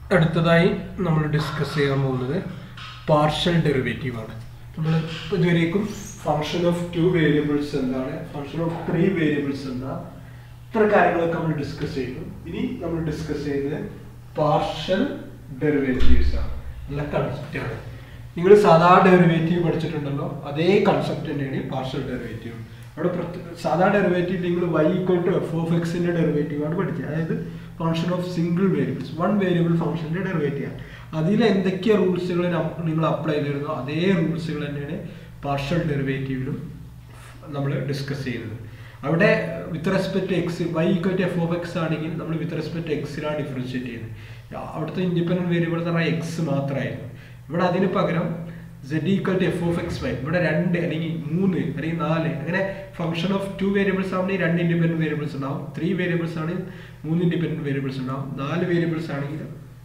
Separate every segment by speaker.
Speaker 1: അടുത്തതായി നമ്മൾ ഡിസ്കസ് ചെയ്യാൻ പോകുന്നത് പാർഷ്യൽ ഡെറിവേറ്റീവ് ആണ് നമ്മൾ ഇതുവരേക്കും ഫംഗ്ഷൻ ഓഫ് ടു വേരിയബിൾസ് എന്താണ് ഫംഗ്ഷൻ ഓഫ് ത്രീ വേരിയബിൾസ് എന്താ ഇത്ര കാര്യങ്ങളൊക്കെ നമ്മൾ ഡിസ്കസ് ചെയ്തു ഇനി നമ്മൾ ഡിസ്കസ് ചെയ്തത് പാർഷ്യൽ ഡെറിവേറ്റീവ്സ് ആണ് നല്ല കൺസെപ്റ്റ് ആണ് നിങ്ങൾ സാധാ ഡെറിവേറ്റീവ് പഠിച്ചിട്ടുണ്ടല്ലോ അതേ കൺസെപ്റ്റ് തന്നെയാണ് പാർഷ്യൽ ഡെറിവേറ്റീവ് അവിടെ പ്രത്യേക സാധാ ഡെറിവേറ്റീവ് നിങ്ങൾ y equal to f of എക്സിന്റെ ഡെറിവേറ്റീവ് ആണ് പഠിച്ചത് അതായത് function of single variables one variable ഫംഗ്ഷന്റെ ഡെറിവേറ്റീവ് ആണ് അതിൽ എന്തൊക്കെ റൂൾസുകൾ നിങ്ങൾ അപ്ലൈ ചെയ്തിരുന്നോ അതേ റൂൾസുകൾ തന്നെയാണ് പാർഷ്യൽ ഡെറിവേറ്റീവിലും നമ്മൾ ഡിസ്കസ് ചെയ്യുന്നത് അവിടെ with respect x y equal to f of x ആണെങ്കിൽ നമ്മൾ വിത്ത് റെസ്പെക്ട് എക്സിലാണ് ഡിഫറൻഷിയേറ്റ് ചെയ്യുന്നത് അവിടുത്തെ ഇൻഡിപെൻഡന്റ് വേരിയബിൾ എന്ന് പറഞ്ഞാൽ എക്സ് മാത്രമായിരുന്നു ഇവിടെ അതിന് പകരം z equal to f of x y ഇവിടെ രണ്ട് അല്ലെങ്കിൽ മൂന്ന് അല്ലെങ്കിൽ നാല് അങ്ങനെ ഫംഗ്ഷൻ ഓഫ് ടു വേരിയബിൾസ് ആണെങ്കിൽ രണ്ട് ഇൻഡിപെൻഡന്റ് വേരിയബിൾസ് ഉണ്ടാവും ത്രീ വേരിയബിൾസ് ആണെങ്കിൽ മൂന്ന് ഇൻഡിപെൻഡന്റ് വേരിയബിൾസ് ഉണ്ടാവും നാല് വേരിയബിൾസ് ആണെങ്കിൽ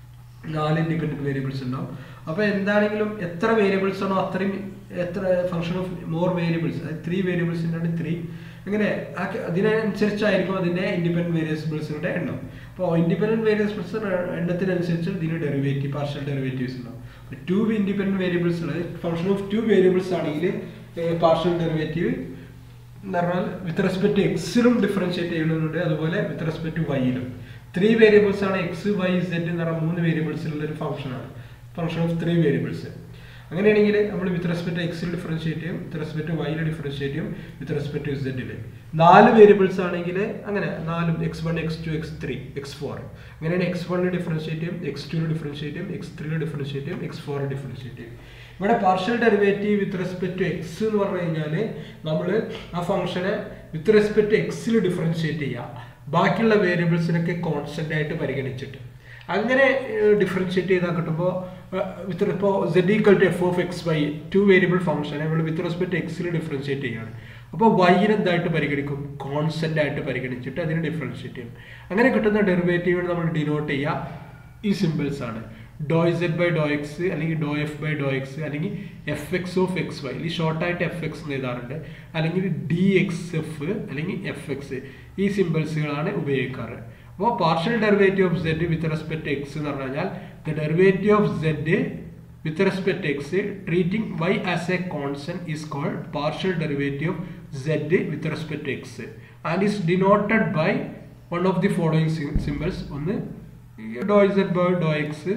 Speaker 1: നാല് ഇൻഡിപെൻഡന്റ് വേരിയബിൾസ് ഉണ്ടാവും അപ്പോൾ എന്താണെങ്കിലും എത്ര വേരിയബിൾസ് ആണോ അത്രയും എത്ര ഫംഗ്ഷൻ ഓഫ് മോർ വേരിയബിൾസ് അതായത് ത്രീ വേരിയബിൾസിൻ്റെ ത്രീ അങ്ങനെ ആ അതിനനുസരിച്ചായിരിക്കും അതിൻ്റെ ഇൻഡിപെൻഡന്റ് വേരിയബിൾസിൻ്റെ എണ്ണം അപ്പോൾ ഇൻഡിപെൻഡന്റ് വേരിയബിൾസ് എണ്ണത്തിനനുസരിച്ച് ഇതിന് ഡെറിവേറ്റീവ് പാർഷ്യൽ ഡെറിവേറ്റീവ്സ് ഉണ്ടാവും ടു ഇൻഡിപെൻഡന്റ് വേരിയബിൾസ് ഉള്ളത് ഫംഗ്ഷൻ ഓഫ് ടു വേരിയബിൾസ് ആണെങ്കിൽ പാർഷ്യൽ ഡെറിവേറ്റീവ് എന്ന് പറഞ്ഞാൽ വിത്ത് റെസ്പെക്ട് എക്സിലും ഡിഫറൻഷിയേറ്റ് ചെയ്യുന്നുണ്ട് അതുപോലെ വിത്ത് റെസ്പെക്ട് വൈയിലും ത്രീ വേരിയബിൾസ് ആണ് എക്സ് വൈ സെഡ് എന്ന് പറഞ്ഞ മൂന്ന് വേരിയബിൾസിലുള്ള ഒരു ഫംഗ്ഷനാണ് ഫംഗ്ഷൻ ഓഫ് ത്രീ വേരിയബിൾസ് അങ്ങനെയാണെങ്കിൽ നമ്മൾ വിത്ത് റെസ്പെക്ട് എക്സിൽ ഡിഫറൻഷിയേറ്റ് ചെയ്യും വിത്ത് റെസ്പെക്ട് വൈയിൽ ഡിഫറൻഷിയേറ്റ് ചെയ്യും വിത്ത് റെസ്പെക്ട് സെഡിൽ നാല് വേരിയബിൾസ് ആണെങ്കിൽ അങ്ങനെ നാലും x one x two x three x four അങ്ങനെയാണ് എക്സ് വണ്ണിൽ ഡിഫറൻഷിയേറ്റ് ചെയ്യും എക്സ് ടുവിൽ ഡിഫറൻഷിയേറ്റ് ചെയ്യും എക്സ് ത്രീയിൽ ഡിഫറൻഷിയേറ്റ് ചെയ്യും എക്സ് ഫോറിൽ ഡിഫറൻഷിയേറ്റ് ചെയ്യും ഇവിടെ partial derivative with respect to x എന്ന് പറഞ്ഞു കഴിഞ്ഞാൽ നമ്മൾ ആ ഫംഗ്ഷനെ വിത്ത് റെസ്പെക്ട് എക്സിൽ ഡിഫറൻഷിയേറ്റ് ചെയ്യുക ബാക്കിയുള്ള വേരിയബിൾസിനൊക്കെ കോൺസ്റ്റന്റ് ആയിട്ട് പരിഗണിച്ചിട്ട് അങ്ങനെ ഡിഫറൻഷിയേറ്റ് ചെയ്താൽ കിട്ടുമ്പോൾ വിത്ത് ഇപ്പോൾ z equal to f of x y two variable ഫംഗ്ഷനെ നമ്മൾ വിത്ത് റെസ്പെക്ട് എക്സിൽ ഡിഫറൻഷിയേറ്റ് ചെയ്യാണ് അപ്പോൾ വൈനെ എന്തായിട്ട് പരിഗണിക്കും കോൺസ്റ്റന്റ് ആയിട്ട് പരിഗണിച്ചിട്ട് അതിനെ ഡിഫറൻഷിയേറ്റ് ചെയ്യും അങ്ങനെ കിട്ടുന്ന ഡെറിവേറ്റീവ് നമ്മൾ ഡിനോട്ട് ചെയ്യുക ഈ സിമ്പിൾസ് ആണ് ഡോ ഇസെഡ് ബൈ ഡോ എക്സ് അല്ലെങ്കിൽ ഡോ എഫ് ബൈ ഡോ എക്സ് അല്ലെങ്കിൽ f x of x y ഈ ഷോർട്ടായിട്ട് എഫ് എക്സ് എന്ന് എഴുതാറുണ്ട് അല്ലെങ്കിൽ ഡി എക്സ് എഫ് അല്ലെങ്കിൽ എഫ് എക്സ് ഈ സിമ്പിൾസുകളാണ് ഉപയോഗിക്കാറ് അപ്പോൾ partial derivative of z with respect x എന്ന് പറഞ്ഞു കഴിഞ്ഞാൽ the derivative of z with respect x treating y as a constant is called partial derivative of z with respect x and is denoted by one of the following symbols ഒന്ന് doh z by Dr x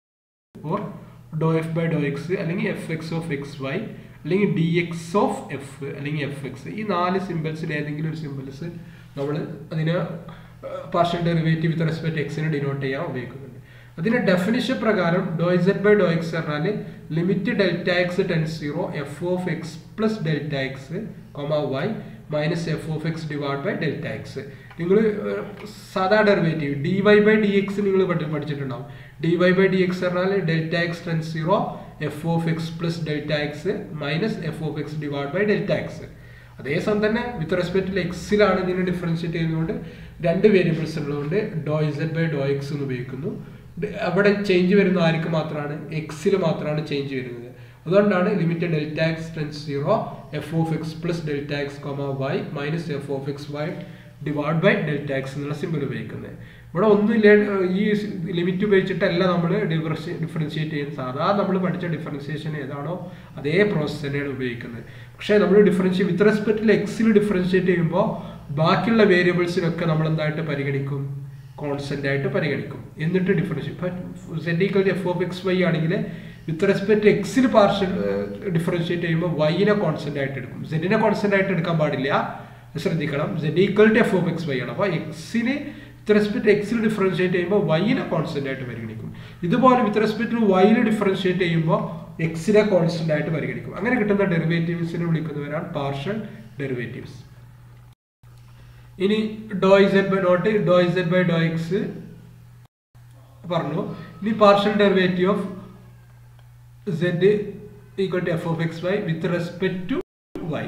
Speaker 1: or doh f by Dr x അല്ലെങ്കിൽ f x of x y അല്ലെങ്കിൽ d x of f അല്ലെങ്കിൽ f x ഈ നാല് സിമ്പിൾസിൽ ഏതെങ്കിലും ഒരു symbols നമ്മൾ അതിന് പാർഷ്യൽ ഡെറിവേറ്റീവ് വിത്ത് റെസ്പെക്ട് എക്സിനെ ഡിനോട്ട് ചെയ്യാൻ ഉപയോഗിക്കുന്നുണ്ട് അതിന്റെ ഡെഫിനിഷൻ പ്രകാരം doh z by Dr x പറഞ്ഞാൽ limit delta x tends zero f of x plus delta x comma y minus f of x divide by delta x നിങ്ങൾ സാധാ derivative d y by d x നിങ്ങൾ പഠിച്ചിട്ടുണ്ടാവും d y by d x പറഞ്ഞാൽ delta x tends zero f of x plus delta x minus f of x divide by delta x അതേസമയം തന്നെ with respect എക്സിലാണ് ഇതിനെ differentiate ചെയ്യുന്നതുകൊണ്ട് രണ്ട് variables ഉള്ളതുകൊണ്ട് doh z by Dr x എന്ന് ഉപയോഗിക്കുന്നു അവിടെ ചേഞ്ച് വരുന്ന ആർക്ക് മാത്രമാണ് എക്സിൽ മാത്രമാണ് ചേഞ്ച് വരുന്നത് അതുകൊണ്ടാണ് limit delta x tends zero f of x plus delta x comma y minus f of x y divide by delta x എന്നുള്ള സിമ്പിൾ ഉപയോഗിക്കുന്നത് ഇവിടെ ഒന്നുമില്ല ഈ ലിമിറ്റ് ഉപയോഗിച്ചിട്ടല്ല നമ്മൾ ഡിഫറൻഷിയേറ്റ് ചെയ്യുന്നത് സാധാരണ നമ്മൾ പഠിച്ച ഡിഫറൻഷിയേഷൻ ഏതാണോ അതേ പ്രോസസ് തന്നെയാണ് ഉപയോഗിക്കുന്നത് പക്ഷേ നമ്മൾ ഡിഫറൻഷിയേറ്റ് വിത്ത് റെസ്പെക്റ്റിൽ എക്സിൽ ഡിഫറൻഷിയേറ്റ് ചെയ്യുമ്പോൾ ബാക്കിയുള്ള വേരിയബിൾസിനൊക്കെ നമ്മൾ എന്തായിട്ട് പരിഗണിക്കും കോൺസ്റ്റന്റ് ആയിട്ട് പരിഗണിക്കും എന്നിട്ട് ഡിഫറൻഷിയേറ്റ് ഇപ്പം z equal f of x y ആണെങ്കിൽ വിത്ത് റെസ്പെക്ട് എക്സിൽ പാർഷ്യൽ ഡിഫറൻഷിയേറ്റ് ചെയ്യുമ്പോൾ വൈനെ കോൺസ്റ്റന്റ് ആയിട്ട് എടുക്കും സെഡിനെ കോൺസ്റ്റന്റ് ആയിട്ട് എടുക്കാൻ പാടില്ല ശ്രദ്ധിക്കണം z equal to f of x y ആണ് അപ്പോൾ എക്സിന് വിത്ത് റെസ്പെക്ട് എക്സിൽ ഡിഫറൻഷിയേറ്റ് ചെയ്യുമ്പോൾ വൈനെ കോൺസ്റ്റന്റ് ആയിട്ട് പരിഗണിക്കും ഇതുപോലെ വിത്ത് റെസ്പെക്ട് വൈനെ ഡിഫറൻഷിയേറ്റ് ചെയ്യുമ്പോൾ എക്സിനെ കോൺസ്റ്റന്റ് ആയിട്ട് പരിഗണിക്കും അങ്ങനെ കിട്ടുന്ന ഡെറിവേറ്റീവ്സിനെ വിളിക്കുന്നവരാണ് പാർഷ്യൽ ഡെറിവേറ്റീവ്സ് ഇനി doh z by dot doh z by Dr x പറഞ്ഞു ഇനി partial derivative of z equal to f of x y with respect to y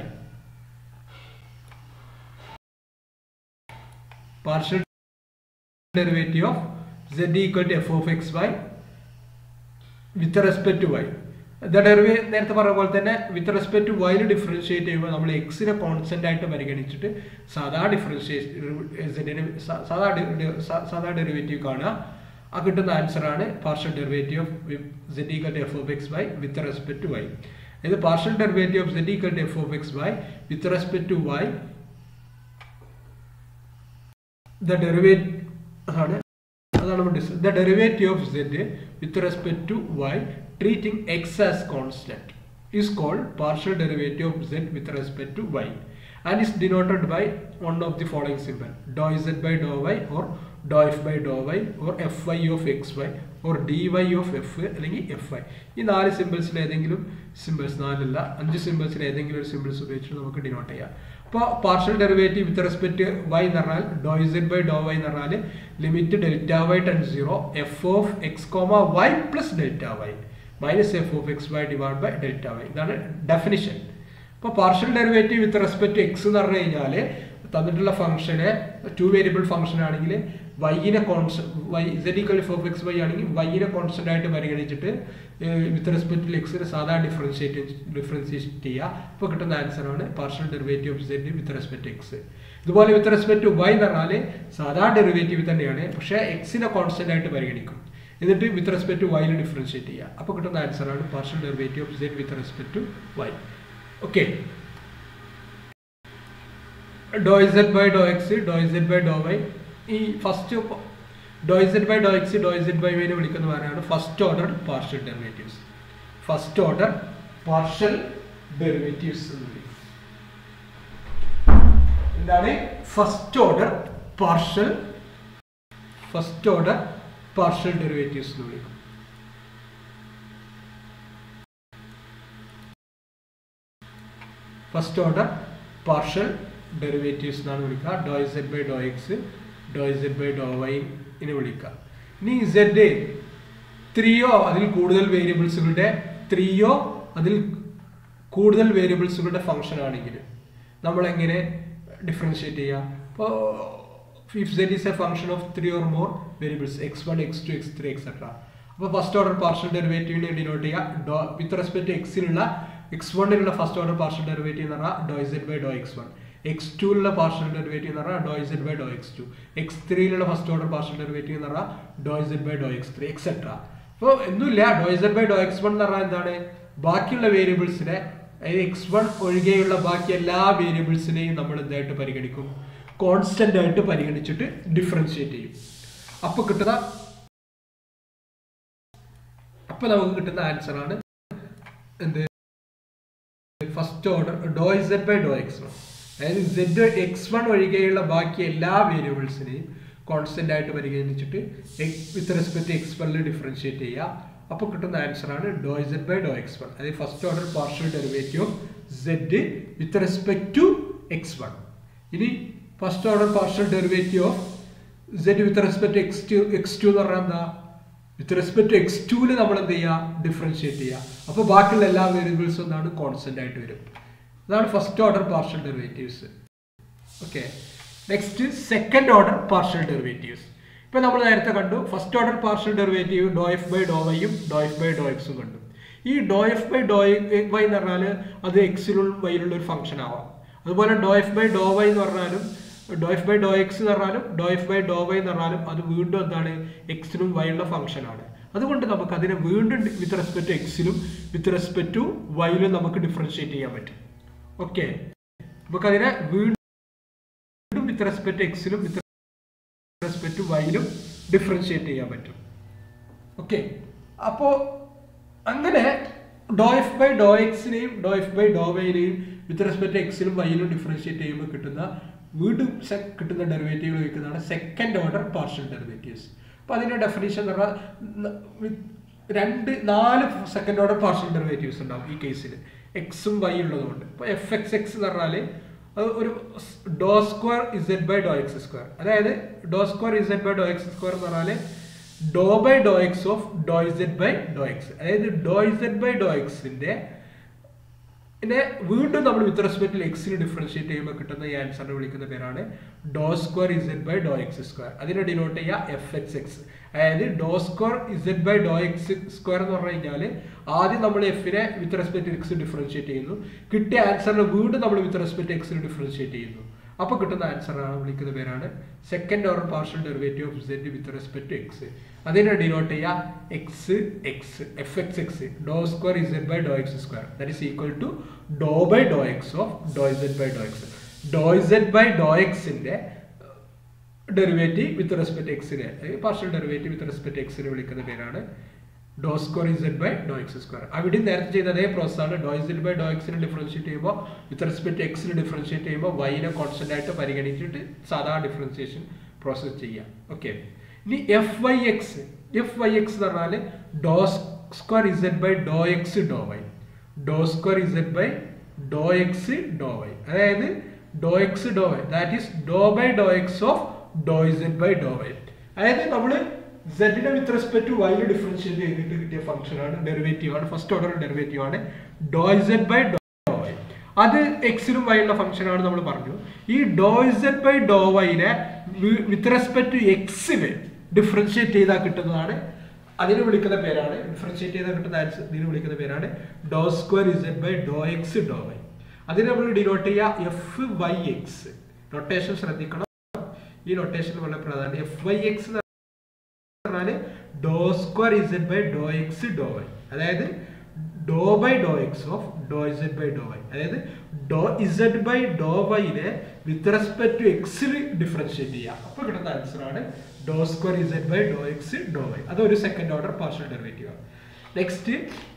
Speaker 1: partial derivative of z equal to f of x y with respect to y ഡെറിവേ നേരത്തെ പറഞ്ഞ പോലെ തന്നെ with respect to വൈയിൽ differentiate ചെയ്യുമ്പോൾ നമ്മൾ എക്സിനെ constant ആയിട്ട് പരിഗണിച്ചിട്ട് സാധാ ഡിഫറൻഷിയേഷൻ സാധാ സാധാ ഡെറിവേറ്റീവ് കാണുക ആ കിട്ടുന്ന ആൻസർ ആണ് partial derivative of z equal to f of x y with respect to y ഇത് partial derivative of z equal to f of x y with respect to y the derivate അതാണ് അതാണ് നമ്മൾ this the derivative of z with respect to y treating x as constant is called partial derivative of z with respect to y and is denoted by one of the following symbol dou z by dou y or dou f by dou y or fy of xy or dy of f അല്ലെങ്കിൽ fy ഈ നാല് സിമ്പിൾസിൽ ഏതെങ്കിലും symbols നാലല്ല അഞ്ച് സിമ്പിൾസിൽ ഏതെങ്കിലും ഒരു symbols ഉപയോഗിച്ചിട്ട് നമുക്ക് ഡിനോട്ട് ചെയ്യാം അപ്പോൾ partial derivative with respect y എന്ന് പറഞ്ഞാൽ ഡോ ഇസഡ് ബൈ ഡോ വൈ എന്ന് പറഞ്ഞാൽ limit delta y tends zero f of x comma y plus delta y minus f of x y divide by delta y ഇതാണ് definition അപ്പോൾ partial derivative with respect x എന്ന് പറഞ്ഞു കഴിഞ്ഞാൽ തന്നിട്ടുള്ള ഫംഗ്ഷന് two variable function ആണെങ്കിൽ വൈനെ കോൺസ് y z equal f of x y ആണെങ്കിൽ വൈനെ കോൺസ്റ്റന്റ് ആയിട്ട് പരിഗണിച്ചിട്ട് വിത്ത് റെസ്പെക്ട് ടു എക്സിന് സാധാരണ ഡിഫറൻഷിയേറ്റ് ഡിഫറൻഷിയേറ്റ് ചെയ്യുക അപ്പോൾ കിട്ടുന്ന ആൻസർ ആണ് partial derivative of z with respect x ഇതുപോലെ വിത്ത് റെസ്പെക്ട് ടു വൈ എന്ന് പറഞ്ഞാൽ സാധാരണ ഡെറിവേറ്റീവ് തന്നെയാണ് പക്ഷേ എക്സിനെ കോൺസ്റ്റന്റ് ആയിട്ട് പരിഗണിക്കും എന്നിട്ട് വിത്ത് റെസ്പെക്ട് ടു വൈയിൽ ഡിഫറൻഷിയേറ്റ് ചെയ്യുക അപ്പോൾ കിട്ടുന്ന ആൻസർ ആണ് partial derivative of z with respect to y okay doh Z by Dr X Dr Z by Dr y ഈ first doh Z by Dr X Dr Z by വൈനെ വിളിക്കുന്ന പറയുകയാണ് first order partial derivatives first order partial derivatives എന്ന് വിളിക്കും എന്താണ് first order partial first order partial derivatives എന്ന് വിളിക്കും first order partial derivatives എന്നാണ് വിളിക്കുക doh Z by Dr X Dr Z by Dr y എന്ന് വിളിക്കുക ഇനി ഇസഡ് ത്രീയോ അതിൽ കൂടുതൽ വേരിയബിൾസുകളുടെ ത്രീയോ അതിൽ കൂടുതൽ വേരിയബിൾസുകളുടെ ഫംഗ്ഷൻ ആണെങ്കിൽ നമ്മൾ എങ്ങനെ ഡിഫറൻഷിയേറ്റ് ചെയ്യുക ഇപ്പോൾ if z is a function of three or more variables x1 x2 x3 etc അപ്പോൾ ഫസ്റ്റ് ഓർഡർ പാർഷ്യൽ ഡെറിവേറ്റീവിനെ ഡിനോട്ട് ചെയ്യുക ഡോ വിത്ത് റെസ്പെക്ട് എക്സിലുള്ള എക്സ് വണ്ണിലുള്ള ഫസ്റ്റ് ഓർഡർ പാർഷ്യൽ ഡെറിവേറ്റീവ് എന്ന് പറഞ്ഞാൽ ഡോ Z by Dr x one x ടുവിലുള്ള partial derivative എന്ന് പറഞ്ഞാൽ ഡോ Z by Dr x two x ത്രീയിലുള്ള ഫസ്റ്റ് ഓർഡർ പാർഷ്യൽ ഡെറിവേറ്റീവ് എന്ന് പറഞ്ഞാൽ ഡോ Z by Dr x three etcetera അപ്പോൾ ഒന്നുമില്ല doh Z by Dr x one എന്ന് പറഞ്ഞാൽ എന്താണ് ബാക്കിയുള്ള വേരിയബിൾസിനെ അതായത് എക്സ് വൺ ഒഴികെയുള്ള ബാക്കി എല്ലാ വേരിയബിൾസിനെയും നമ്മൾ എന്തായിട്ട് പരിഗണിക്കും കോൺസ്റ്റന്റ് ആയിട്ട് പരിഗണിച്ചിട്ട് ഡിഫറൻഷിയേറ്റ് ചെയ്യും അപ്പൊ കിട്ടുന്ന അപ്പൊ നമുക്ക് കിട്ടുന്ന ആൻസർ ആണ് എന്ത് first order doh Z by Dr x one അതായത് സെഡ് എക്സ് വൺ ഒഴികെയുള്ള ബാക്കി എല്ലാ വേരിയബിൾസിനെയും കോൺസ്റ്റന്റ് ആയിട്ട് പരിഗണിച്ചിട്ട് വിത്ത് റെസ്പെക്ട് എക്സ് വണ്ണിൽ ഡിഫറൻഷിയേറ്റ് ചെയ്യുക അപ്പോൾ കിട്ടുന്ന ആൻസർ ആണ് doh Z by Dr x one അതായത് first order partial derivative of z with respect to x one ഇനി first order partial derivative of z with respect x two x two എന്ന് പറഞ്ഞാൽ എന്താ വിത്ത് respect to X ടുവിൽ നമ്മൾ എന്ത് ചെയ്യുക differentiate ചെയ്യുക അപ്പോൾ ബാക്കിയുള്ള എല്ലാ വേരിയബിൾസും എന്താണ് കോൺസ്റ്റന്റ് ആയിട്ട് വരും അതാണ് first order partial derivatives okay next second order partial derivatives ഇപ്പൊ നമ്മൾ നേരത്തെ കണ്ടു first order partial derivative doh f by ഡോ വൈയും ഡോ എഫ് ബൈ ഡോ എക്സും കണ്ടു ഈ ഡോ എഫ് ബൈ ഡോ വൈ എന്ന് പറഞ്ഞാൽ അത് എക്സിലുള്ള വൈയിലുള്ള ഒരു ഫംഗ്ഷൻ ആവാം അതുപോലെ doh f by Dr y എന്ന് പറഞ്ഞാലും doh f by Dr x എന്ന് പറഞ്ഞാലും doh f by Dr y എന്ന് പറഞ്ഞാലും അത് വീണ്ടും എന്താണ് എക്സിനും വൈയുള്ള ഫംഗ്ഷൻ ആണ് അതുകൊണ്ട് നമുക്ക് അതിനെ വീണ്ടും വിത്ത് റെസ്പെക്ട് ടു എക്സിലും വിത്ത് റെസ്പെക്ട് ടു വൈയിലും നമുക്ക് ഡിഫറൻഷിയേറ്റ് ചെയ്യാൻ പറ്റും ഓക്കെ നമുക്ക് അതിനെ വീണ്ടും വിത്ത് റെസ്പെക്ട് എക്സിലും വിത്ത് റെസ്പെക്ട് വൈയിലും ഡിഫറൻഷിയേറ്റ് ചെയ്യാൻ പറ്റും ഓക്കെ അപ്പോൾ അങ്ങനെ ഡോ എഫ് ബൈ ഡോ എക്സിനെയും ഡോ എഫ് ബൈ ഡോ വൈനെയും വിത്ത് റെസ്പെക്ട് എക്സിലും വൈയിലും ഡിഫറൻഷിയേറ്റ് ചെയ്യുമ്പോൾ കിട്ടുന്ന വീണ്ടും കിട്ടുന്ന ഡെറിവേറ്റീവ് വയ്ക്കുന്നതാണ് സെക്കൻഡ് ഓർഡർ പാർഷ്യൽ ഡെറിവേറ്റീവ്സ് അപ്പോൾ അതിൻ്റെ ഡെഫിനേഷൻ എന്ന് പറഞ്ഞാൽ രണ്ട് നാല് സെക്കൻഡ് ഓർഡർ പാർഷ്യൽ ഡെറിവേറ്റീവ്സ് ഉണ്ടാവും ഈ കേസിൽ എക്സും വൈ ഉള്ളതുകൊണ്ട് ഇപ്പോൾ എഫ് എക്സ് എക്സ് എന്ന് പറഞ്ഞാൽ അത് ഒരു doh square Z by Dr x square അതായത് doh square Z by Dr x square എന്ന് പറഞ്ഞാൽ ഡോ by Dr X of Dr Z by Dr X അതായത് ഡോ ഇസഡ് ബൈ ഡോ എക്സിന്റെ പിന്നെ വീണ്ടും നമ്മൾ വിത്ത് റെസ്പെക്റ്റിൽ എക്സിന് ഡിഫറൻഷിയേറ്റ് ചെയ്യുമ്പോൾ കിട്ടുന്ന ഈ ആൻസറിനെ വിളിക്കുന്ന പേരാണ് ഡോ square Z by Dr x square അതിനെ ഡിനോട്ട് ചെയ്യുക എഫ് എക്സ് എക്സ് അതായത് doh square Z by Dr x square എന്ന് പറഞ്ഞു കഴിഞ്ഞാൽ ആദ്യം നമ്മൾ എഫിനെ വിത്ത് റെസ്പെക്ട് എക്സ് ഡിഫറൻഷിയേറ്റ് ചെയ്യുന്നു കിട്ടിയ ആൻസറിനെ വീണ്ടും നമ്മൾ വിത്ത് റെസ്പെക്ട് എക്സിന് ഡിഫറൻഷിയേറ്റ് ചെയ്യുന്നു അപ്പോൾ കിട്ടുന്ന ആൻസർ ആണ് വിളിക്കുന്ന പേരാണ് second order partial derivative of z with respect to x അതിനെ ഡിനോട്ട് ചെയ്യാം x x f x x Dr square z by Dr x square that is equal to Dr by Dr X of Dr z by Dr X Dr z by ഡോ എക്സിന്റെ derivative with respect എക്സിനെ partial derivative with respect എക്സിനെ വിളിക്കുന്ന പേരാണ് ഡോ square z by Dr x square അവിടെ നേരത്തെ ചെയ്ത അതേ process ആണ് ഡോ ഇസെഡ് ബൈ ഡോ എക്സിനെ ഡിഫറൻഷിയേറ്റ് ചെയ്യുമ്പോൾ വിത്ത് റെസ്പെക്ട് എക്സിന് ഡിഫറൻഷിയേറ്റ് ചെയ്യുമ്പോൾ വൈനെ കോൺസ്റ്റന്റ് ആയിട്ട് പരിഗണിച്ചിട്ട് സാധാരണ ഡിഫറൻസിയേഷൻ പ്രോസസ് ചെയ്യാം ഓക്കെ ഇനി f Y x f Y x എന്ന് പറഞ്ഞാൽ ഡോ square z by Dr X Dr Y Dr square z by Dr X Dr y അതായത് do X Dr y that is do by Dr X of Dr z by Dr y അതായത് നമ്മൾ സെഡിനെ with respect to വൈയിൽ differentiate ചെയ്തിട്ട് കിട്ടിയ function ആണ് derivative ആണ് first order derivative ആണ് ഡോ ഇസെഡ് ബൈ ഡോ വൈ അത് എക്സിനും വൈയുള്ള ഫംഗ്ഷൻ ആണ് നമ്മൾ പറഞ്ഞു ഈ ഡോ ഇസെഡ് ബൈ ഡോ വൈനെ വിത്ത് റെസ്പെക്ട് ടു എക്സിന് ഡിഫറൻഷിയേറ്റ് ചെയ്താൽ കിട്ടുന്നതാണ് അതിന് വിളിക്കുന്ന പേരാണ് ഡിഫറൻഷിയേറ്റ് ചെയ്താൽ കിട്ടുന്ന ആൻസർ ഇതിന് വിളിക്കുന്ന പേരാണ് ഡോ square z by Dr X Dr y അതിന് നമ്മൾ ഡിനോട്ട് ചെയ്യുക എഫ് വൈ എക്സ് നൊട്ടേഷൻ ശ്രദ്ധിക്കണം ഈ നൊട്ടേഷൻ വളരെ പ്രധാനം എഫ് വൈ എക്സ് പറഞ്ഞാല് do square z by Dr X Dr y അതായത് do by Dr X of Dr z by Dr y അതായത് ഡോ ഇസെഡ് ബൈ ഡോ വൈനെ വിത്ത് റെസ്പെക്ട് ടു എക്സിൽ differentiate ചെയ്യാം അപ്പൊ കിട്ടുന്ന ആൻസർ ആണ് ഡോ square z by Dr X Dr y അത് ഒരു സെക്കൻഡ് ഓർഡർ പാർഷ്യൽ ഡെറിവേറ്റീവ് ആണ് നെക്സ്റ്റ്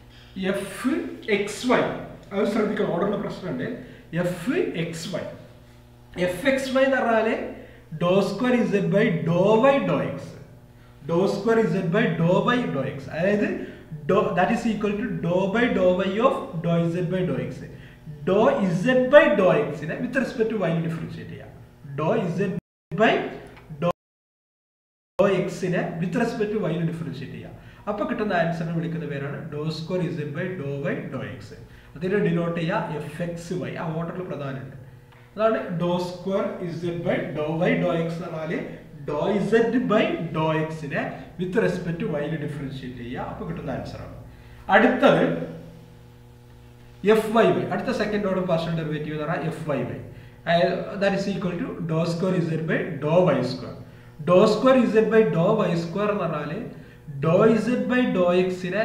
Speaker 1: എഫ് എക്സ് വൈ അത് ശ്രദ്ധിക്കണം ഓർഡറിന്റെ പ്രശ്നമുണ്ട് f X y f X Y എന്ന് പറഞ്ഞാല് do square z by Dr Y Dr X Dr square z by do by Dr X അതായത് do that is equal to Dr by Dr Y of Dr z by Dr X Dr z by ഡോ എക്സിനെ with respect to y differentiate ചെയ്യാം do z by ഡോ എക്സിനെ with respect to y differentiate ചെയ്യാം അപ്പൊ കിട്ടുന്ന ആൻസറിനെ വിളിക്കുന്ന പേരാണ് ഡോ square z by Dr Y Dr x അതിനെ ഡിനോട്ട് ചെയ്യുക എഫ് എക്സ് വൈ ആ ഓർഡറിൽ പ്രധാനമുണ്ട് അതാണ് do square z by Dr Y Dr x എന്ന് പറഞ്ഞാല് ഡോ ഇസെഡ് ബൈ ഡോ എക്സിനെ വിത്ത് റെസ്പെക്ട് വൈയിൽ ഡിഫറൻഷിയേറ്റ് ചെയ്യുക അപ്പൊ കിട്ടുന്ന ആൻസർ ആണ് അടുത്തത് എഫ് വൈ വൈ അടുത്ത സെക്കൻഡ് ഓർഡർ പാർഷ്യൽ ഡെറിവേറ്റീവ് എന്ന് പറഞ്ഞാൽ f Y y that is equal to Dr square z by Dr Y square do square z by Dr Y square എന്ന് പറഞ്ഞാൽ do z by Dr എക്സിനെ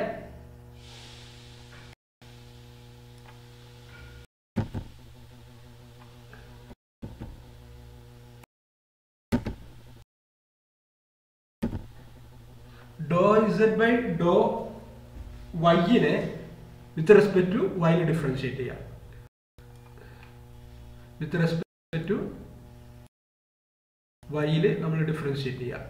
Speaker 1: Dr Z by ഡോ വൈനെ with respect to വൈന് differentiate ചെയ്യാം with respect to വൈയിൽ നമ്മൾ differentiate ചെയ്യാം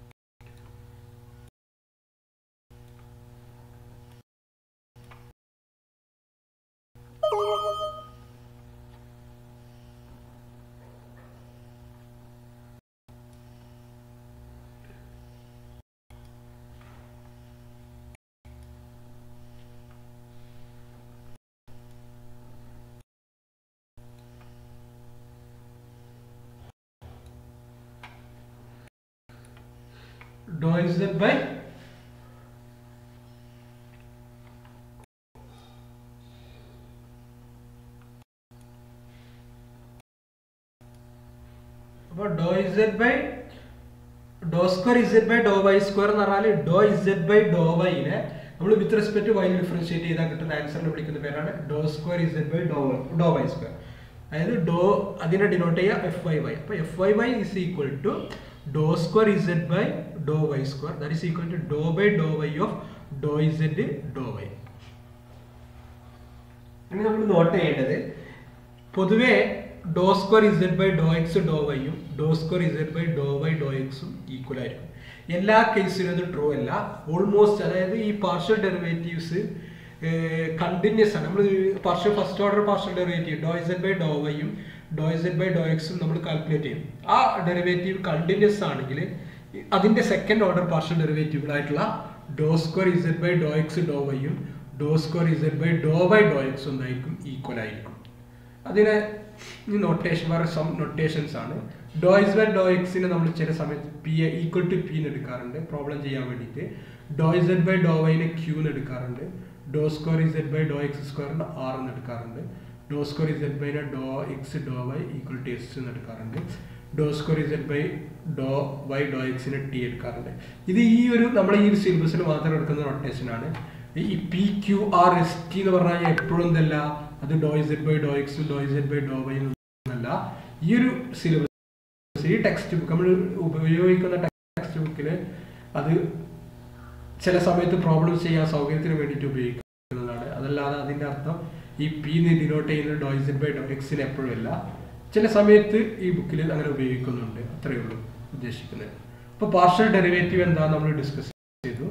Speaker 1: dou z by അപ്പോൾ do z by do square z by Dr Y square എന്ന് പറഞ്ഞാൽ ഡോ ഇസെഡ് ബൈ ഡോ വൈനെ നമ്മൾ with respect Y differentiate ചെയ്താൽ കിട്ടുന്ന ആൻസറിനെ വിളിക്കുന്ന പേരാണ് ഡോ square z by do do Y square അതായത് ഡോ അതിനെ ഡിനോട്ട് ചെയ്യുക എഫ് വൈ വൈ അപ്പോൾ f Y y is equal to Dr square z by Dr Y square that is equal to Dr by Dr Y of Dr z do y ഇനി നമ്മൾ note ചെയ്യേണ്ടത് പൊതുവേ do square z by Dr X ഡോ വൈയും ഡോ square z by Dr Y ഡോ എക്സും equal ആയിരിക്കും എല്ലാ കേസിലും അത് ട്രൂ അല്ല ഓൾമോസ്റ്റ് അതായത് ഈ പാർഷ്യൽ ഡെറിവേറ്റീവ്സ് കണ്ടിന്യൂസ് ആണ് നമ്മൾ partial first order partial derivative do z by ഡോ വൈയും ഡോ ഇസെഡ് ബൈ ഡോ എക്സും നമ്മൾ കാൽക്കുലേറ്റ് ചെയ്യും ആ ഡെറിവേറ്റീവ് കണ്ടിന്യൂസ് ആണെങ്കിൽ അതിന്റെ സെക്കൻഡ് ഓർഡർ പാർഷ്യൽ ഡെറിവേറ്റീവുകളായിട്ടുള്ള do square z by Dr X ഡോ വൈയും ഡോ square z by Dr Y Dr x ഒന്നായിരിക്കും ഈക്വൽ ആയിരിക്കും അതിന് ഈ നൊട്ടേഷൻ വേറെ സം നൊട്ടേഷൻസ് ആണ് ഡോ ഇസ് ബൈ ഡോ എക്സിനെ നമ്മൾ ചില സമയത്ത് p a equal to p എന്ന് എടുക്കാറുണ്ട് പ്രോബ്ലം ചെയ്യാൻ വേണ്ടിയിട്ട് ഡോ ഇസെഡ് ബൈ ഡോ വൈനെ ക്യൂ എന്ന് എടുക്കാറുണ്ട് do square z by Dr X സ്ക്വയറിന് ആർ എന്ന് എടുക്കാറുണ്ട് ഡോ സ്ക്വയർ ഇസഡ് ബൈനെ ഡോ X Dr y equal to s എന്ന് എടുക്കാറുണ്ട് do square Z by Dr Y do എക്സിന് ടി എടുക്കാറുണ്ട് ഇത് ഈ ഒരു നമ്മൾ ഈ ഒരു സിലബസിൽ മാത്രം എടുക്കുന്ന റൊട്ടേഷനാണ് ഈ P Q R S t എന്ന് പറഞ്ഞാൽ എപ്പോഴും എന്തല്ല അത് do Z by Dr X Dr Z by Dr y എന്നല്ല ഈ ഒരു സിലബസ് ഈ ടെക്സ്റ്റ് ബുക്ക് നമ്മൾ ഉപയോഗിക്കുന്ന ടെക്സ്റ്റ് ബുക്കിൽ അത് ചില സമയത്ത് പ്രോബ്ലം ചെയ്യാൻ സൗകര്യത്തിന് വേണ്ടിയിട്ട് ഉപയോഗിക്കുന്നതാണ് അതല്ലാതെ അതിൻ്റെ അർത്ഥം ഈ പി എന്ന് ഡിനോട്ട് ചെയ്യുന്നത് ഡോ ഇസഡ് ബൈ ഡോ എക്സിൽ എപ്പോഴും അല്ല ചില സമയത്ത് ഈ ബുക്കിൽ അങ്ങനെ ഉപയോഗിക്കുന്നുണ്ട് അത്രയേ ഉള്ളൂ ഉദ്ദേശിക്കുന്നത് അപ്പോൾ പാർഷ്യൽ ഡെറിവേറ്റീവ് എന്താ നമ്മൾ ഡിസ്കസ് ചെയ്തു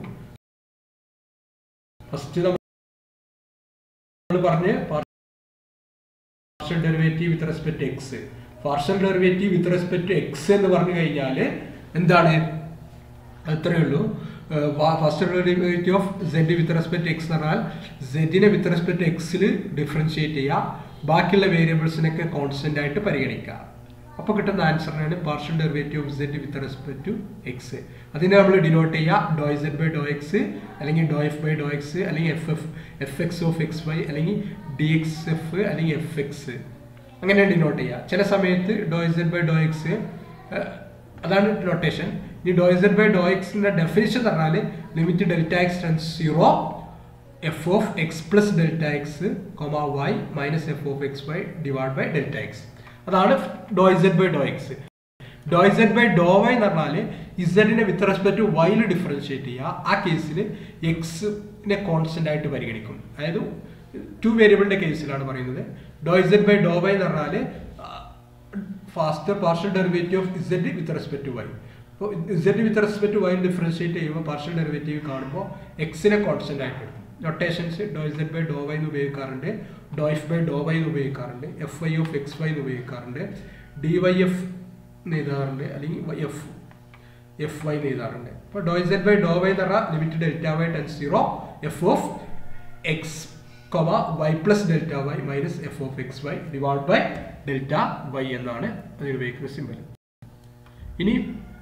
Speaker 1: ഫസ്റ്റ് നമ്മൾ പറഞ്ഞ് partial derivative with respect x partial derivative with respect x എന്ന് പറഞ്ഞു കഴിഞ്ഞാൽ എന്താണ് അത്രയേ ഉള്ളൂ first derivative of z with respect x എന്ന് പറഞ്ഞാൽ സെഡിനെ വിത്ത് റെസ്പെക്ട് എക്സിൽ ഡിഫറൻഷിയേറ്റ് ചെയ്യുക ബാക്കിയുള്ള വേരിയബിൾസിനൊക്കെ കോൺസ്റ്റന്റ് ആയിട്ട് പരിഗണിക്കുക അപ്പോൾ കിട്ടുന്ന ആൻസറിനാണ് partial derivative of z with respect to x അതിനെ നമ്മൾ ഡിനോട്ട് ചെയ്യുക do z by Dr x അല്ലെങ്കിൽ ഡോ എഫ് ബൈ ഡോ എക്സ് അല്ലെങ്കിൽ f f f x of x y അല്ലെങ്കിൽ ഡി എക്സ് എഫ് അല്ലെങ്കിൽ എഫ് എക്സ് അങ്ങനെ ഡിനോട്ട് ചെയ്യുക ചില സമയത്ത് do z by Dr x അതാണ് നൊട്ടേഷൻ ഈ ഡോ സെഡ് ബൈ ഡോ എക്സിന്റെ ഡെഫിനിഷൻ പറഞ്ഞാൽ limit delta x tends zero f of x plus delta x comma y minus f of x y divide by delta x അതാണ് do Z by Dr X Dr Z by Dr y എന്ന് പറഞ്ഞാൽ ഇസഡിനെ with respect to വൈയിൽ differentiate ചെയ്യുക ആ കേസിൽ എക്സിനെ constant ആയിട്ട് പരിഗണിക്കും അതായത് ടു വേരിയബിളിന്റെ കേസിലാണ് പറയുന്നത് do Z by Dr y എന്ന് പറഞ്ഞാൽ first partial derivative of z with respect to y അപ്പോൾ z with respect to y differentiate ചെയ്യുമ്പോൾ പാർഷ്യൽ ഡെറിവേറ്റീവ് കാണുമ്പോൾ എക്സിനെ കോൺസ്റ്റന്റ് ആയിട്ട് എടുക്കും notations do Z by Dr y എന്ന് ഉപയോഗിക്കാറുണ്ട് do f by Dr y എന്ന് ഉപയോഗിക്കാറുണ്ട് f y of x Y എന്ന് ഉപയോഗിക്കാറുണ്ട് ഡി വൈ എഫ് എന്ന് എഴുതാറുണ്ട് അല്ലെങ്കിൽ എഫ് എഫ് വൈ എന്ന് എഴുതാറുണ്ട് അപ്പോൾ do Z by Dr y എന്ന് പറഞ്ഞാൽ limit delta y tends zero f of x comma y plus delta y minus f of x y divide by delta y എന്നാണ് അതിൽ ഉപയോഗിക്കുന്ന സിമ്പൽ ഇനി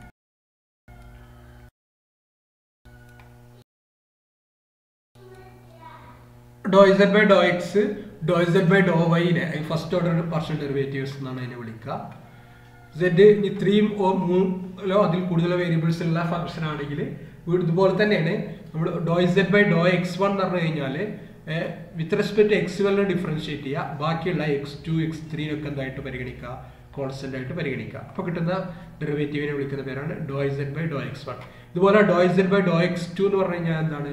Speaker 1: do Z by Dr X Dr Z by ഡോ വൈനെ first order partial derivatives എന്നാണ് അതിനെ വിളിക്കുക Z ഇനി ത്രീയും ഓ മൂന്നിലോ അതിൽ കൂടുതലോ വേരിയബിൾസ് ഉള്ള ഫംഗ്ഷൻ ആണെങ്കിൽ ഇതുപോലെ തന്നെയാണ് നമ്മൾ ഡോ Z by Dr x one എന്ന് പറഞ്ഞു കഴിഞ്ഞാൽ വിത്ത് റെസ്പെക്ട് എക്സ് വണ്ണിനെ ഡിഫറൻഷിയേറ്റ് ചെയ്യുക ബാക്കിയുള്ള എക്സ് ടു എക്സ് ത്രീനൊക്കെ എന്തായിട്ട് പരിഗണിക്കുക കോൺസ്റ്റന്റ് ആയിട്ട് പരിഗണിക്കുക അപ്പോൾ കിട്ടുന്ന ഡെറിവേറ്റീവിനെ വിളിക്കുന്ന പേരാണ് do Z by Dr x one ഇതുപോലെ do Z by Dr x two എന്ന് പറഞ്ഞു കഴിഞ്ഞാൽ എന്താണ്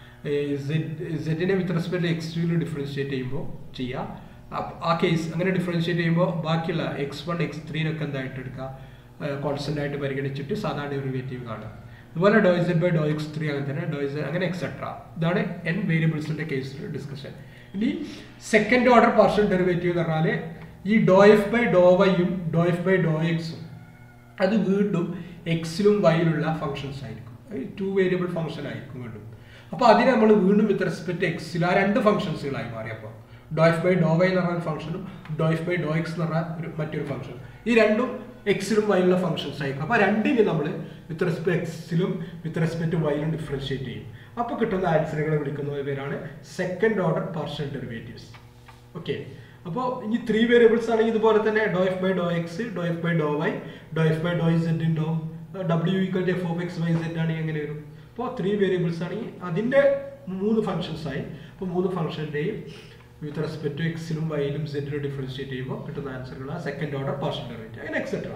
Speaker 1: സെഡിനെ വിത്ത് റെസ്പെക്ട് എക്സ് ടുവിൽ ഡിഫറൻഷിയേറ്റ് ചെയ്യുമ്പോൾ ചെയ്യുക ആ കേസ് അങ്ങനെ ഡിഫറൻഷിയേറ്റ് ചെയ്യുമ്പോൾ ബാക്കിയുള്ള എക്സ് വൺ എക്സ് ത്രീനൊക്കെ എന്തായിട്ട് എടുക്കുക കോൺസ്റ്റന്റ് ആയിട്ട് പരിഗണിച്ചിട്ട് സാധാരണ ഡെറിവേറ്റീവ് കാണുക അതുപോലെ do Z by Dr x three അങ്ങനെ തന്നെ ഡോ ഇസഡ് അങ്ങനെ എക്സെട്ര ഇതാണ് എൻ വേരിയബിൾസിന്റെ കേസിൽ ഡിസ്കഷൻ ഇനി സെക്കൻഡ് ഓർഡർ പാർഷ്യൽ ഡെറിവേറ്റീവ് എന്ന് പറഞ്ഞാൽ ഈ ഡോ എഫ് ബൈ ഡോ വൈയും ഡോ എഫ് ബൈ ഡോ എക്സും അത് വീണ്ടും എക്സിലും വൈയിലുള്ള ഫങ്ഷൻസ് ആയിരിക്കും ടു വേരിയബിൾ ഫംഗ്ഷൻ ആയിരിക്കും വീണ്ടും അപ്പോൾ അതിനെ നമ്മൾ വീണ്ടും വിത്ത് റെസ്പെക്ട് എക്സിൽ ആ രണ്ട് ഫംഗ്ഷൻസുകളായി മാറിയപ്പോൾ do f by Dr y എന്ന് പറഞ്ഞ ഫംഗ്ഷനും do f by Dr x എന്ന് പറഞ്ഞ ഒരു മറ്റൊരു ഫംഗ്ഷൻ ഈ രണ്ടും എക്സിലും വൈയിലുള്ള ഫംഗ്ഷൻസ് ആയിരിക്കും അപ്പോൾ രണ്ടിനെ നമ്മൾ വിത്ത് റെസ്പെക്ട് എക്സിലും വിത്ത് റെസ്പെക്ട് വൈയിലും ഡിഫറൻഷിയേറ്റ് ചെയ്യും അപ്പോൾ കിട്ടുന്ന ആൻസറുകളെ വിളിക്കുന്ന പേരാണ് second order partial derivatives okay അപ്പോൾ ഇനി ത്രീ വേരിയബിൾസ് ആണെങ്കിൽ ഇതുപോലെ തന്നെ do f by Dr X do f by Dr Y do f by do z do ഡബ്ല്യു equal to f of x y z ആണെങ്കിൽ എങ്ങനെ വരും അപ്പോൾ ത്രീ വേരിയബിൾസ് ആണെങ്കിൽ അതിൻ്റെ മൂന്ന് ഫംഗ്ഷൻസ് ആയി അപ്പോൾ മൂന്ന് ഫംഗ്ഷൻ്റെയും വിത്ത് റെസ്പെക്ട് ടു എക്സിലും വൈയിലും സെഡിലും ഡിഫറൻഷിയേറ്റ് ചെയ്യുമ്പോൾ കിട്ടുന്ന ആൻസറുകൾ സെക്കൻഡ് ഓർഡർ പാർഷ്യൽ ഡെറിവേറ്റീവ് അങ്ങനെ എക്സെട്ര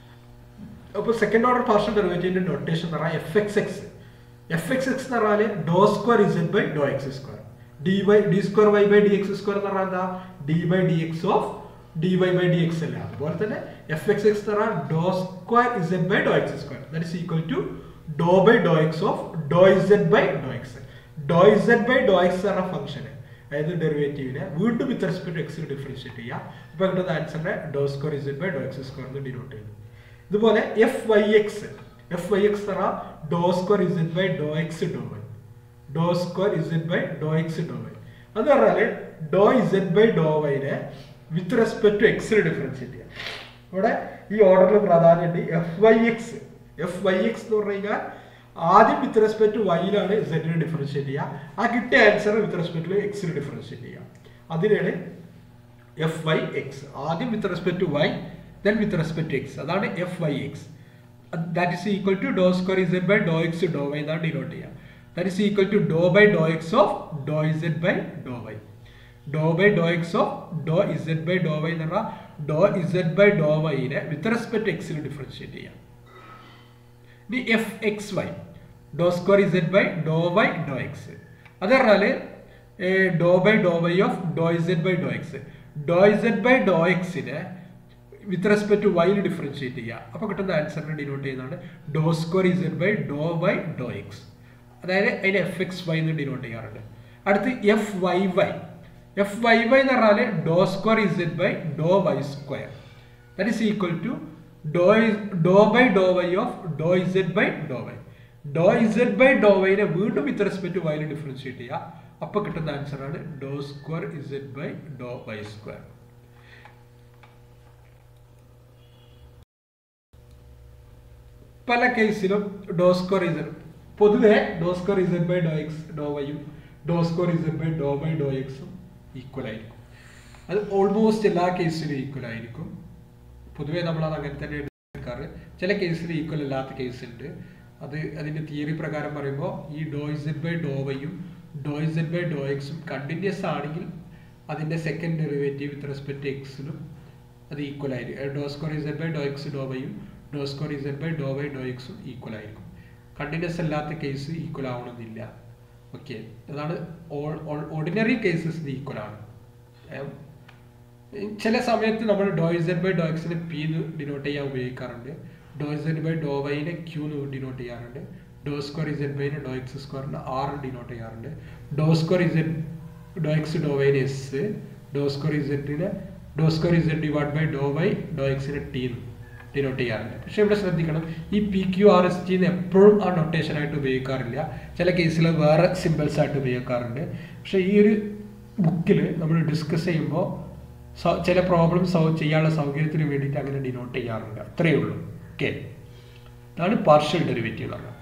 Speaker 1: അപ്പോൾ സെക്കൻഡ് ഓർഡർ പാർഷ്യൽ ഡെറിവേറ്റീവിന്റെ നൊട്ടേഷൻ എന്ന് പറഞ്ഞാൽ f x x f x x എന്ന് പറഞ്ഞാൽ ഡോ square Z by Dr x square d y d square y by d x square എന്ന് പറഞ്ഞാൽ എന്താ d by d x of d y by d x അല്ല അതുപോലെ തന്നെ F x x എന്ന് പറഞ്ഞാൽ ഡോ square Z by Dr x square that is equal to Dr by Dr X of Dr Z by Dr X Dr Z by Dr x എന്ന ഫംഗ്ഷന് അതായത് ഡെറിവേറ്റീവിനെ വീണ്ടും with respect എക്സിൽ ഡിഫറൻഷിയേറ്റ് ചെയ്യുക അപ്പോൾ കിട്ടുന്ന ആൻസറിനെ do square Z by Dr x square എന്ന് ഡിനോട്ട് ചെയ്യുന്നു ഇതുപോലെ f Y x f Y x എന്ന് പറഞ്ഞാൽ ഡോ square Z by Dr X Dr Y Dr square Z by Dr X Dr y അത് പറഞ്ഞാല് ഡോ ഇസഡ് ബൈ ഡോ വൈനെ with respect to എക്സിൽ differentiate ചെയ്യാം ഇവിടെ ഈ ഓർഡറിൽ പ്രാധാന്യമുണ്ട് f Y x f Y x എന്ന് പറഞ്ഞു കഴിഞ്ഞാൽ ആദ്യം വിത്ത് റെസ്പെക്ട് ടു വൈയിലാണ് സെഡിനെ ഡിഫറൻഷിയേറ്റ് ചെയ്യുക ആ കിട്ടിയ ആൻസർ വിത്ത് റെസ്പെക്ട് ടു എക്സിൽ ഡിഫറൻഷിയേറ്റ് ചെയ്യുക അതിനാണ് എഫ് വൈ എക്സ് ആദ്യം with respect to Y then with respect to X അതാണ് F Y X that is equal to Dr square Z by Dr X Dr Y എന്നാണ് denote ചെയ്യുക that is equal to Dr by Dr X of Dr Z by Dr Y doe by Dr X of Dr Z by Dr y എന്ന് പറഞ്ഞാൽ ഡോ Z by ഡോ വൈനെ with respect എക്സിന് differentiate ചെയ്യാം ഇനി F X Y Dr square Z by Dr Y Dr X അത് പറഞ്ഞാൽ ഡോ by Dr Y of Dr Z by Dr X Dr Z by ഡോ എക്സിനെ with respect to വൈയിൽ differentiate ചെയ്യുക അപ്പോൾ കിട്ടുന്ന ആൻസറിനെ ഡിനോട്ട് ചെയ്യുന്നതാണ് doe square Z by Dr Y Dr X അതായത് അതിന് എഫ് എക്സ് വൈ എന്ന് ഡിനോട്ട് ചെയ്യാറുണ്ട് അടുത്ത് F Y Y F Y Y എന്ന് പറഞ്ഞാൽ ഡോ square Z by Dr Y square that is equal to doe doe by Dr Y of Dr Z by Dr Y doe Z by ഡോ വൈനെ വീണ്ടും with respect to വൈയിൽ differentiate ചെയ്യുക അപ്പോൾ കിട്ടുന്ന answer ആണ് ഡോ square Z by Dr Y square പല കേസിലും doe square Z പൊതുവെ doe square Z by Dr X ഡോ വൈയും ഡോ square Z by do by ഡോ എക്സും ഈക്വൽ ആയിരിക്കും അത് ഓൾമോസ്റ്റ് എല്ലാ കേസിലും ഈക്വൽ ആയിരിക്കും പൊതുവെ നമ്മൾ അത് അങ്ങനെ തന്നെ എടുക്കാറ് ചില കേസിൽ ഈക്വൽ അല്ലാത്ത കേസ് ഉണ്ട് അത് അതിന്റെ തിയറി പ്രകാരം പറയുമ്പോൾ ഈ ഡോ ഇസഡ് ബൈ ഡോ വൈയും ഡോ ഇസഡ് ബൈ ഡോ എക്സും കണ്ടിന്യൂസ് ആണെങ്കിൽ അതിന്റെ സെക്കൻഡ് ഡെറിവേറ്റീവ് വിത്ത് റെസ്പെക്ട് എക്സിനും അത് ഈക്വൽ ആയിരിക്കും doe square Z by Dr X ഡോ വൈയും ഡോ square Z by Dr Y ഡോ എക്സും ഈക്വൽ ആയിരിക്കും കണ്ടിന്യൂസ് അല്ലാത്ത കേസ് ഈക്വൽ ആവണമെന്നില്ല ഓക്കെ അതാണ് ഓർഡിനറി കേസസ് ഇത് ഈക്വൽ ആണ് ഏം, ചില സമയത്ത് നമ്മൾ ഡോ ഇസഡ് ബൈ ഡോ എക്സിനെ പി എന്ന് ഡിനോട്ട് ചെയ്യാൻ ഉപയോഗിക്കാറുണ്ട് ഡോ ഇസഡ് ബൈ ഡോ വൈനെ ക്യൂ എന്ന് ഡിനോട്ട് ചെയ്യാറുണ്ട് ഡോ സ്ക്വയർ ഇസഡ് ബൈനെ ഡോ എക്സ് സ്ക്വയറിന് ആർ ഡിനോട്ട് ചെയ്യാറുണ്ട് doe square Z doe X doe വൈനെ എസ് ഡോ സ്ക്വയർ ഇസഡിനെ doe square Z divide by Dr Y doe എക്സിനെ ടി ഡിനോട്ട് ചെയ്യാറുണ്ട് പക്ഷെ ഇവിടെ ശ്രദ്ധിക്കണം ഈ P Q R S T എപ്പോഴും ആ നൊട്ടേഷൻ ആയിട്ട് ഉപയോഗിക്കാറില്ല ചില കേസിൽ വേറെ സിമ്പിൾസ് ആയിട്ട് ഉപയോഗിക്കാറുണ്ട് പക്ഷെ ഈ ഒരു ബുക്കിൽ നമ്മൾ ഡിസ്കസ് ചെയ്യുമ്പോൾ സ- ചില പ്രോബ്ലം സോൾവ് ചെയ്യാനുള്ള സൗകര്യത്തിന് വേണ്ടിയിട്ട് അങ്ങനെ ഡിനോട്ട് ചെയ്യാറുണ്ട് അത്രയേ ഉള്ളൂ ഓക്കെ ഇതാണ് പാർഷ്യൽ ഡെറിവേറ്റീവ് എന്ന് പറഞ്ഞാൽ